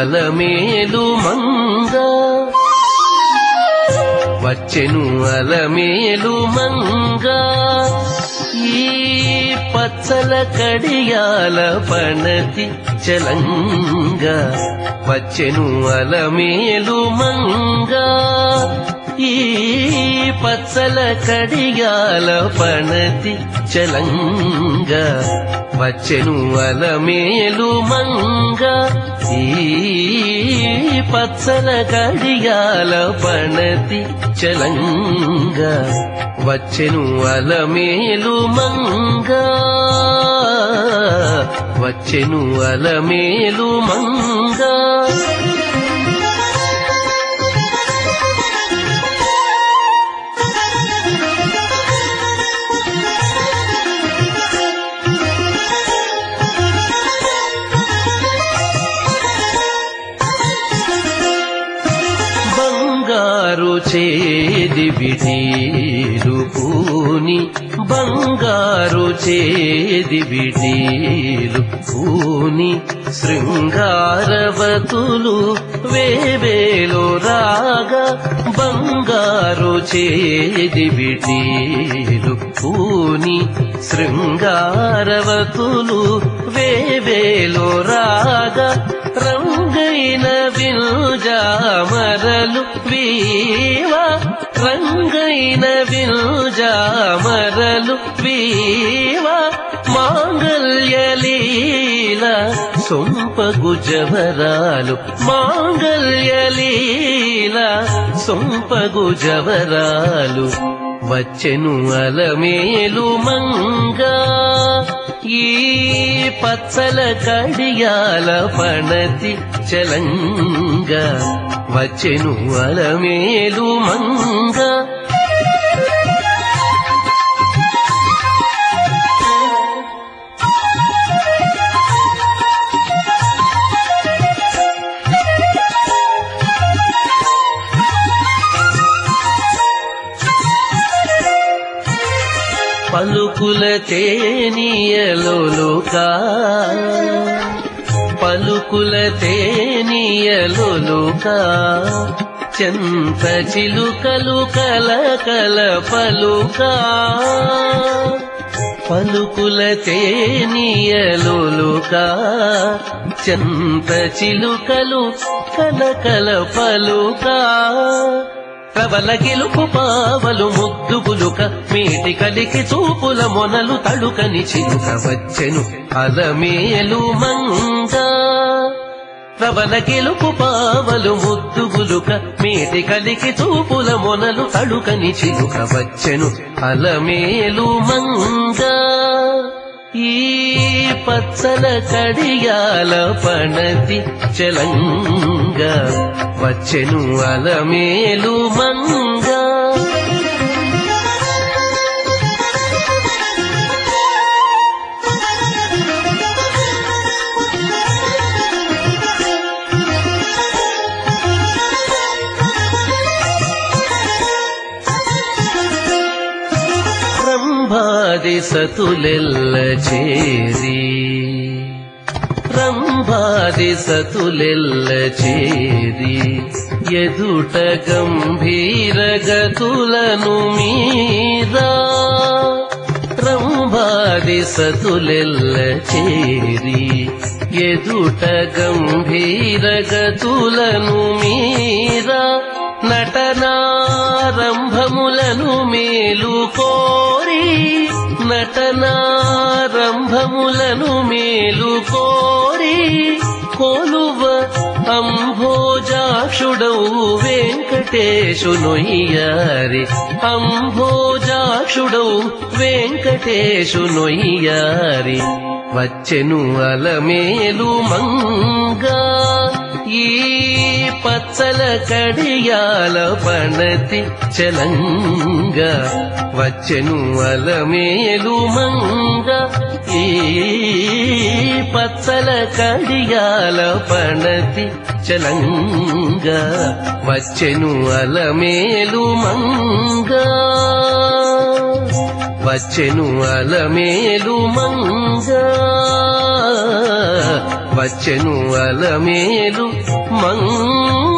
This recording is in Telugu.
అలమేలు మంగ వచ్చెను అలమేలు మంగ ఈ పచ్చల కడియాల పణతి చలంగ వచ్చెను అలమేలు మంగ ఈ పచ్చల కడియాల పణతి చలంగ వచ్చెను అలమేలు మంగ ఈ పచ్చల కడియాల పణతి చలంగ వచ్చెను అలమేలు మంగ వచ్చెను అలమేలు మంగ బంగారు చేది విడీలు పూని బంగారు చేది విడీలు పూని శృంగారవతులు వేవేలో రాగా బంగారు చేది విడీలు పూని శృంగారవతులు వేవేలో రాగా రంగైన వినుజామరలు వీవా రంగైన వినుజామరలు వీవా మాంగల్యలీల సొంపగు జవరాలు మాంగల్యలీల సొంపగు జవరాలు వచ్చెను అలమేలు మంగా ఈ పచ్చల కడియాల పణతి చలంగ వచ్చెను అలమేలు మంగ పలుకుల తేనియలోలుకా పలుకుల తేనియలోలుకా చెంత చిలుకలు కల కల పలుకా పలుకుల తేనియలోలుకా చెంత చిలుకలు కల కల పలుకా ప్రబల గెలుపు పావలు ముద్దు గులుక మీటి కలికి చూపుల మొనలు తడుకని చిలుక వచ్చెను అలమేలు మంగ ప్రబల గెలుపు పావలు ముద్దు గులుక మీటి కలికి చూపుల మొనలు తడుకని చిలుక వచ్చెను అలమేలు మంగ ఈ పచ్చల కడియాల పణతి చలంగ వచ్చెను అలమేలు మంగ రంభాది సతులెల్ల చేరి రంభాది సతులెల్ల చేరి ఎదుట గంభీర గతులను మీరా రంభాది సతులెల్ల చేరి ఎదుట గంభీర గతులను మీరా నటనారంభములను మేలు కోరి నటనారంభములను మేలు కోరి కొలువ అంభోజాక్షుడవు వెంకటేశునొయ్యారి అంభోజాక్షుడవు వెంకటేశునొయ్యారి వచ్చెను అలమేలు మంగా ఈ పచ్చల కడియాల పణతి చలంగ వచ్చెను అలమేలు మంగ ఈ పచ్చల కడియాల పణతి చలంగ వచ్చెను అలమేలు మంగ వచ్చెను అలమేలు మంగ వచ్చెను అలమేలు మంగ